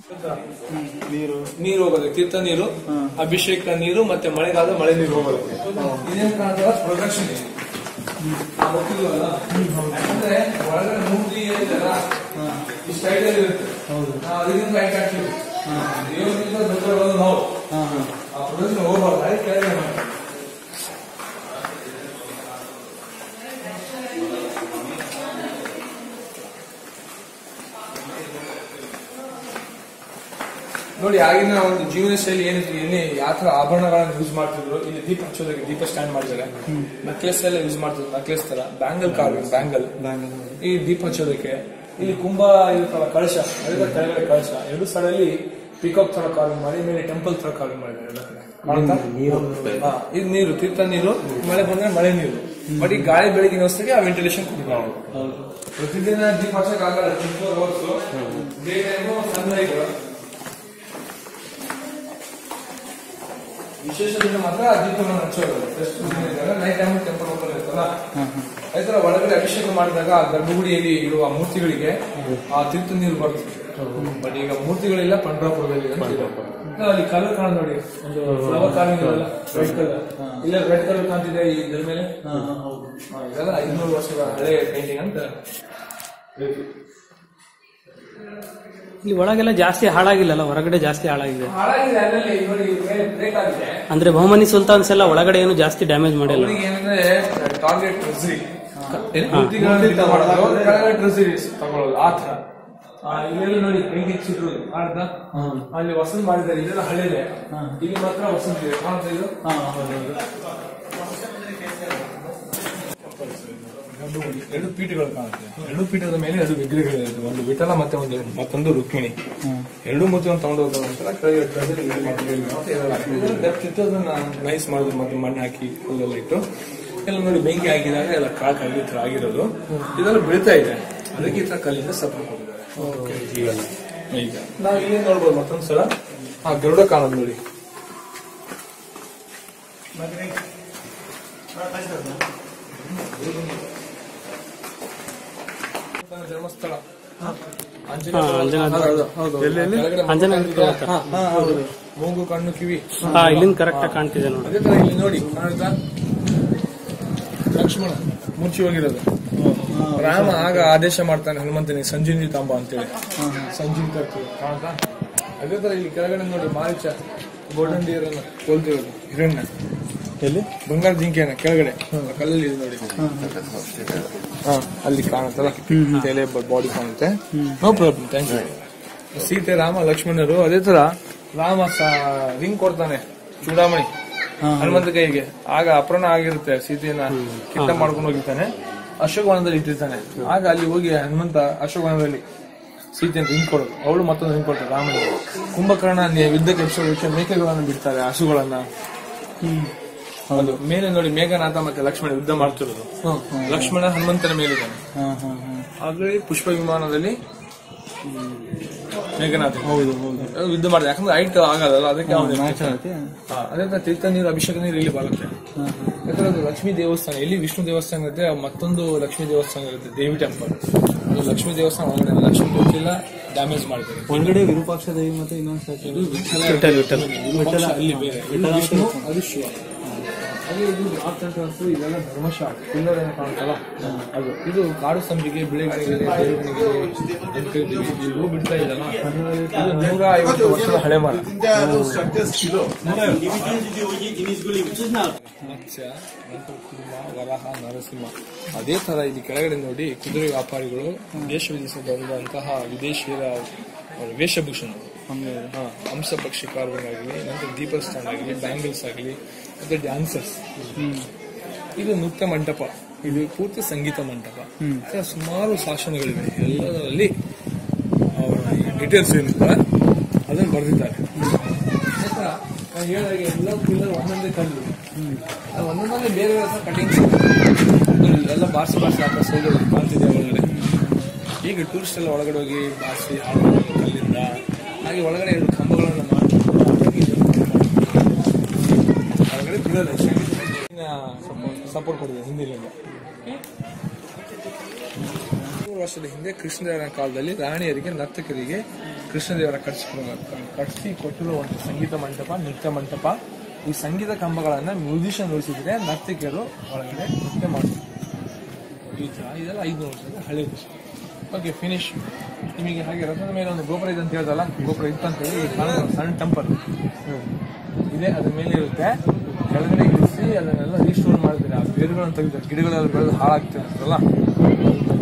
ನೀರು ನೀರು ಹೋಗೋದು ತೀರ್ಥ ನೀರು ಅಭಿಷೇಕ ನೀರು ಮತ್ತೆ ಮಳೆಗಾಲ ಮಳೆ ನೀರು ಹೋಗೋದು ಇದೇನ್ ಕಾಣ್ತಲ್ಲ ಪ್ರೊಡಕ್ಷನ್ ಯಾಕಂದ್ರೆ ಒಳಗಡೆ ಮೂರ್ತಿ ಏನಿದೆಯಲ್ಲ ಈ ಸ್ಟೈಲ್ ಇರುತ್ತೆ ನಾವು ಅದರಿಂದ ಲೈಟ್ ಹಾಕ್ತೀವಿ ದೇವರಿಂದ ದೊಡ್ಡವರು ನಾವು ಆ ಪ್ರೊಡಕ್ಷನ್ ಹೋಗ್ಬಾರ್ದು ಅದಕ್ಕೆ ಕೆಳಗೆ ಮಾಡಿ ನೋಡಿ ಆಗಿನ ಒಂದು ಜೀವನ ಶೈಲಿ ಏನಿತ್ತು ಏನೇ ಯಾವ ತರ ಆಭರಣಗಳನ್ನ ಯೂಸ್ ಮಾಡ್ತಿದ್ರು ಇಲ್ಲಿ ದೀಪ ಹಚ್ಚೋದಕ್ಕೆ ದೀಪ ಸ್ಟ್ಯಾಂಡ್ ಮಾಡಿದ್ದಾರೆ ನೆಕ್ಲೆಸ್ ಎಲ್ಲ ಯೂಸ್ ಮಾಡ್ತಿದ್ರು ನೆಕ್ಲೆಸ್ ತರ ಬ್ಯಾಂಗಲ್ ಕಾರ್ವಿಂಗ್ ಬ್ಯಾಂಗಲ್ ಈ ದೀಪ ಹಚ್ಚೋದಕ್ಕೆ ಇಲ್ಲಿ ಕುಂಭ ಇರುತ್ತಲ್ಲ ಕಳಶ ಅದರ ಕೆಳಗಡೆ ಕಳಶ ಎರಡು ಸ್ಥಳದಲ್ಲಿ ಪಿಕಾಕ್ ತರ ಕಾರ್ವಿಂಗ್ ಮಾಡಿ ಮೇಲೆ ಟೆಂಪಲ್ ತರ ಕಾರ್ವಿಂಗ್ ಮಾಡಿದ್ದಾರೆ ಎಲ್ಲ ಕಡೆ ಕಾಣ್ತಾ? ಹಾ, ಇದು ನೀರು ತೀರ್ಥ ನೀರು ಮಳೆ ಬಂದ್ರೆ ಮಳೆ ನೀರು ಬಟ್ ಈ ಗಾಳಿ ಬೆಳಗಿನ ಹೊತ್ತಿಗೆ ಆ ವೆಂಟಿಲೇಷನ್ ಕೊಡ್ತಾರೆ ಪ್ರತಿದಿನ ದೀಪ ಹಚ್ಚಕ್ ಆಗಲ್ಲ twenty four hours day time sunlight ವಿಶೇಷ ದಿನ ಮಾತ್ರ ಆ ದೀಪವನ್ನು ಹಚ್ಚೋದು ನೈಟ್ ಟೈಮ್ ಟೆಂಪಲ್ ಓಪನ್ ಇರುತ್ತಲ್ಲ ಅದೇ ತರ ಒಳಗಡೆ ಅಭಿಷೇಕ ಮಾಡಿದಾಗ ಆ ಗರ್ಭಗುಡಿಯಲ್ಲಿ ಇರುವ ಮೂರ್ತಿಗಳಿಗೆ ಆ ತೀರ್ಥ ನೀರು ಬರುತ್ತೆ ಬಟ್ ಈಗ ಮೂರ್ತಿಗಳಿಲ್ಲ ಪಂಡ್ರಾಪುರದಲ್ಲಿ ಅಂತ ಇದೆ. ಈಗ ಅಲ್ಲಿ ಕಲರ್ ಕಾಣ ನೋಡಿ ಒಂದು ಫ್ಲವರ್ ಕಾರ್ವಿಂಗ್ ರೆಡ್ ಕಲರ್ ಇಲ್ಲ ರೆಡ್ ಕಲರ್ ಕಾಣ್ತಿದೆ ಈ ಇದ್ರ ಮೇಲೆ ಹಾ, ಇದೆಲ್ಲ ಐನೂರು ವರ್ಷದ ಹಳೆ ಪೇಂಟಿಂಗ್ ಅಂತ ಹೇಳ್ತೀವಿ. ಇಲ್ಲಿ ಒಳಗೆಲ್ಲ ಜಾಸ್ತಿ ಹಾಳಾಗಿಲ್ಲಲ್ಲ ಹೊರಗಡೆ ಜಾಸ್ತಿ ಹಾಳಾಗಿದೆ ಹಾಳಾಗಿದೆ ಅಲ್ಲಲ್ಲಿ ನೋಡಿ ಬ್ರೇಕ್ ಆಗಿದೆ ಅಂದ್ರೆ ಬಹುಮನಿ ಸುಲ್ತಾನ್ಸ್ ಎಲ್ಲ ಒಳಗಡೆ ಏನು ಜಾಸ್ತಿ ಡ್ಯಾಮೇಜ್ ಮಾಡಿಲ್ಲ ಅವ್ರಿಗೆ ಏನಂದ್ರೆ ಟಾರ್ಗೆಟ್ ಟ್ರೆಸರಿ ಕೆಳಗಡೆ ಟ್ರೆಸರಿ ತಗೊಳ್ಳೋದು ಆ ತರ ಆ, ಇಲ್ಲೆಲ್ಲ ನೋಡಿ ಪೇಂಟಿಂಗ್ ಸಿಟ್ರು ಅರ್ಧ ಅಲ್ಲಿ ವಸಂತ ಮಾಡಿದ್ದಾರೆ ಇದೆಲ್ಲ ಹಳೆದೆ ಇಲ್ಲಿ ಮಾತ್ರ ವಸಂತ ಇದೆ ಕಾಣ್ತಾ ಇದು ಎರಡು ಪೀಠಗಳು ಕಾಣುತ್ತೆ ಎರಡು ಪೀಠದ ಮೇಲೆ ಎರಡು ವಿಗ್ರಹಗಳಿರುತ್ತೆ ಒಂದು ವಿಠಲ ಮತ್ತೆ ಒಂದು ಮತ್ತೊಂದು ರುಕ್ಮಿಣಿ ಎರಡು ಮೂರ್ತಿಯನ್ನು ತಗೊಂಡು ಹೋದ ನಂತರ ಕೆಳಗೆ treasury ready ಮಾಡ್ಕೊಂಡು ಮತ್ತೆ ಇದೆಲ್ಲ ಹಾಕಿದ್ರು. depth ಇತ್ತು ಅದನ್ನ ನೈಸ್ ಮಾಡಿದ್ರು ಮತ್ತೆ ಮಣ್ಣು ಹಾಕಿ ಹುಲ್ಲೆಲ್ಲ ಇಟ್ಟು ಎಲ್ಲ ನೋಡಿ ಬೆಂಕಿ ಹಾಕಿದಾಗ ಎಲ್ಲ ಕಾಕ್ ಆಗಿ ಈ ತರ ಆಗಿರೋದು ಇದೆಲ್ಲ ಬೀಳ್ತಾ ಇದೆ ಅದಕ್ಕೆ ಈ ತರ ಕಲ್ಲಿಂದ ಸಪೋರ್ಟ್ ಕೊಟ್ಟಿದ್ದಾರೆ ಇವೆಲ್ಲ ಈಗ ನಾವು ಇಲ್ಲಿ ನೋಡ್ಬೋದು ಮತ್ತೊಂದು ಸಲ ಆ ಗರುಡ ಕಾಣೋದು ನೋಡಿ ಧರ್ಮಸ್ಥಳ ಆಂಜನೇಯ ಹಾ, ಆಂಜನೇಯ ಹೌದು, ಹೌದು. ಕೆಳಗಡೆ ಆಂಜನೇಯ ಮೂಗು ಕಾಣ್ತಿದೆ. ಹಾ, ಹೌದು. ಮೂಗು ಕಣ್ಣು ಕಿವಿ ಹಾ ಇಲ್ಲಿಂದ ಕರೆಕ್ಟ್ ಆಗಿ ಕಾಣ್ತಿದೆ ನೋಡಿ ಅದೇ ತರ ಇಲ್ಲಿ ನೋಡಿ ಕಾಣುತ್ತಾ ಲಕ್ಷ್ಮಣ ಮುಚ್ಚಿ ಹೋಗಿರೋದು ರಾಮ ಆಗ ಆದೇಶ ಮಾಡ್ತಾನೆ ಹನುಮಂತನಿಗೆ ಸಂಜೀವಿ ತಾಂಬ ಅಂತೇಳಿ ಸಂಜೀವಿ ತರ್ತೀವಿ ಕಾಣುತ್ತಾ ಅದೇ ತರ ಇಲ್ಲಿ ಕೆಳಗಡೆ ನೋಡಿ ಮಾರಿಚ ಗೋಲ್ಡನ್ ಡಿಯರ್ ಅನ್ನ ಕೊಲ್ತಿರೋದು ಹಿರಣ್ಯ ಎಲ್ಲಿ ಬಂಗಾರ ಜಿಂಕೆನ ಕೆಳಗಡೆ ಆ ಕಲ್ಲಲ್ಲಿ ಇದೆ ನೋಡಿ ಹಾ ಅಲ್ಲಿ ಕಾಣುತ್ತಲ್ಲ ತಲೆ ಬಾಡಿ ಕಾಣುತ್ತೆ no problem thank you Sita Rama ಲಕ್ಷ್ಮಣರು ಅದೇ ತರ ರಾಮ ರಿಂಗ್ ಕೊಡ್ತಾನೆ ಚೂಡಾಮಣಿ ಹನುಮಂತ ಕೈಗೆ ಆಗ ಅಪರಾಣ ಆಗಿರುತ್ತೆ ಸೀತೆಯನ್ನ ಕಿತ್ತ ಮಾಡ್ಕೊಂಡು ಹೋಗಿರ್ತಾನೆ ಅಶೋಕವನದಲ್ಲಿ ಇಟ್ಟಿರ್ತಾನೆ ಆಗ ಅಲ್ಲಿ ಹೋಗಿ ಹನುಮಂತ ಅಶೋಕವನದಲ್ಲಿ ಸೀತೆಯನ್ನು ರಿಂಗ್ ಕೊಡೋದು ಅವಳು ಮತ್ತೊಂದು ರಿಂಗ್ ಕೊಡ್ತಾರೆ ರಾಮನಿಗೆ ಕುಂಭಕರ್ಣ ನಿ- ಯುದ್ಧಕ್ಕೆ ಎಬ್ಸೋದಕ್ಕೆ ಮೇಕೆಗಳನ್ನು ಬಿಡ್ತಾರೆ ಹಸುಗಳನ್ನ ಅದು ಮೇಲೆ ನೋಡಿ ಮೇಘನಾಥ ಮತ್ತೆ ಲಕ್ಷ್ಮಣ ಯುದ್ಧ ಮಾಡ್ತಿರೋದು ಲಕ್ಷ್ಮಣ ಹನುಮಂತನ ಮೇಲಿದ್ದಾನೆ ಆಗ್ಲೇ ಪುಷ್ಪ ವಿಮಾನದಲ್ಲಿ ಮೇಘನಾಥ ಹೌದು ಹೌದು ಯುದ್ಧ ಮಾಡಿದೆ ಯಾಕಂದ್ರೆ ಹೈಟ್ ಆಗಲ್ಲ ಅದಕ್ಕೆ ಅವ್ನು ಹಾ, ಅದೇ ತರ ತೀರ್ಥ ನೀರು ಅಭಿಷೇಕ ನೀರು ಇಲ್ಲಿ ಬರುತ್ತೆ ಯಾಕಂದ್ರೆ ಅದು ಲಕ್ಷ್ಮೀ ದೇವಸ್ಥಾನ ಎಲ್ಲಿ ವಿಷ್ಣು ದೇವಸ್ಥಾನ ಇರುತ್ತೆ ಮತ್ತೊಂದು ಲಕ್ಷ್ಮೀ ದೇವಸ್ಥಾನ ಇರುತ್ತೆ ದೇವಿ ಟೆಂಪಲ್ ಅದು ಲಕ್ಷ್ಮೀ ದೇವಸ್ಥಾನ ಒಳಗಡೆ ಇದೆ. ಲಕ್ಷ್ಮೀ ಗೊತ್ತಿಲ್ಲ ಡ್ಯಾಮೇಜ್ ಮಾಡಿದ್ದಾರೆ ಒಳಗಡೆ ವಿರೂಪಾಕ್ಷ ದೇವಿ ಮತ್ತೆ ಇನ್ನೊಂದು statue. ಇದು ವಿಠಲ ವಿಠಲ್ ವಿಠಲ್ ವಿಠಲ ಅಲ್ಲಿ ಬೇರೆ ಇದು ವಿಷ್ಣು ಅದು ಶಿವ ಅದೇ ಇದು ನಾರ್ತ್ ಎಂಟ್ರನ್ಸ್ ಇದೆಲ್ಲ ಧರ್ಮಶಾಲ ಪಿಲ್ಲರ್ ಏನೋ ಕಾಣುತ್ತಲ್ಲ ಅದು ಇದು ಕಾಡು ಸಂಪಿಗೆ ಬಿಳೆಗಳಿಗೆ ದೇವರಿಗೆ ಅಂತ ಕರಿತೀವಿ. ಈ ಹೂ ಬಿಡ್ತಾ ಇದೆಯಲ್ಲ ಇದು ನೂರ ಐವತ್ತು ವರ್ಷದ ಹಳೆ ಮರ ಮತ್ಸ್ಯ ನಂತರ ಕುರ್ಮ ವರಹ ನರಸಿಂಹ ಅದೇ ತರ ಇಲ್ಲಿ ಕೆಳಗಡೆ ನೋಡಿ ಕುದುರೆ ವ್ಯಾಪಾರಿಗಳು ದೇಶ ವಿದೇಶದಂತಹ ವಿದೇಶಿಯರ ಅವರ ವೇಷಭೂಷಣಗಳು ಹಾ, ಹಂಸ ಪಕ್ಷಿ ಕಾರ್ವಿಂಗ್ ಆಗಲಿ ನಂತರ ದೀಪ ಸ್ಟ್ಯಾಂಡ್ ಆಗಲಿ ಬ್ಯಾಂಗಲ್ಸ್ ಆಗಲಿ ಮತ್ತೆ ಡ್ಯಾನ್ಸರ್ಸ್ ಇದು ನೃತ್ಯ ಮಂಟಪ ಇದು ಪೂರ್ತಿ ಸಂಗೀತ ಮಂಟಪ ಮತ್ತೆ ಸುಮಾರು ಶಾಸನಗಳಿವೆ ಎಲ್ಲದರಲ್ಲಿ ಅವರ ಡೀಟೇಲ್ಸ್ ಏನಿದೆ ಅದನ್ನು ಬರೆದಿದ್ದಾರೆ ಆಯ್ತಾ? ನಾನು ಹೇಳಿದಾಗೆ ಎಲ್ಲ ಪಿಲ್ಲರ್ ಒಂದೊಂದೇ ಕಲ್ಲು ಅದು ಒಂದೊಂದೇ ಬೇರೆ ಬೇರೆ ಕಟಿಂಗ್ಸ್ ಎಲ್ಲ ಬಾರ್ಸಿ ಬಾರ್ಸಿ ಹಾಕೋ ಸೈಡ್ ಕಾಣ್ತಿದೆ ಒಳಗಡೆ ಈಗ ಟೂರಿಸ್ಟ್ ಎಲ್ಲ ಒಳಗಡೆ ಹೋಗಿ ಬಾರಿಸಿ ಹಾಕೊಂಡು ಕಲ್ಲಿಂದ ಹಾಗೆ ಒಳಗಡೆ ಎರಡು ಕಂಬಗಳನ್ನು ಮಾಡಿ ಒಳಗಡೆ ಪಿಲ್ಲರ್ ಸಪೋರ್ಟ್ ಕೊಡಿದೆ ಹಿಂದಿನಿಂದ ವರ್ಷದ ಹಿಂದೆ ಕೃಷ್ಣದೇವರ ಕಾಲದಲ್ಲಿ ರಾಣಿಯರಿಗೆ ನರ್ತಕರಿಗೆ ಕೃಷ್ಣದೇವರ ಕಟ್ಸಿಕೊಡುವ ಕಟ್ಸಿ ಕೊಟ್ಟಿರುವ ಒಂದು ಸಂಗೀತ ಮಂಟಪ ನೃತ್ಯ ಮಂಟಪ ಈ ಸಂಗೀತ ಕಂಬಗಳನ್ನ ಮ್ಯೂಸಿಷಿಯನ್ ಉಳಿಸಿದ್ರೆ ನರ್ತಕಿಯರು ಒಳಗಡೆ ನೃತ್ಯ ಮಾಡ್ತಾರೆ ಈ ತರ ಇದೆಲ್ಲ ಐದುನೂರು ವರ್ಷದ ಹಳೆ ವಿಷಯ ಓಕೆ ಫಿನಿಶ್ ನಿಮಗೆ ಹಾಗೆ ರಥದ ಮೇಲೆ ಒಂದು ಗೋಪುರ ಇದೆ ಅಂತ ಹೇಳ್ದಲ್ಲ ಗೋಪುರ ಇತ್ತಂತ ಹೇಳಿ ಇಲ್ಲಿ ಕಾಣುವ ಒಂದು ಸಣ್ಣ ಟೆಂಪಲ್ ಇದೆ ಅದ್ರ ಮೇಲೆ ಇರುತ್ತೆ ಕೆಳಗಡೆ ಇಳಿಸಿ ಅದನ್ನೆಲ್ಲ ರೀಸ್ಟೋರ್ ಮಾಡಿದ್ರೆ ಆ ಬೇರುಗಳನ್ನು ತೆಗೆದು ಗಿಡಗಳೆಲ್ಲ ಬೆಳೆದು ಹಾಳಾಗ್ತಿರುತ್ತಲ್ಲ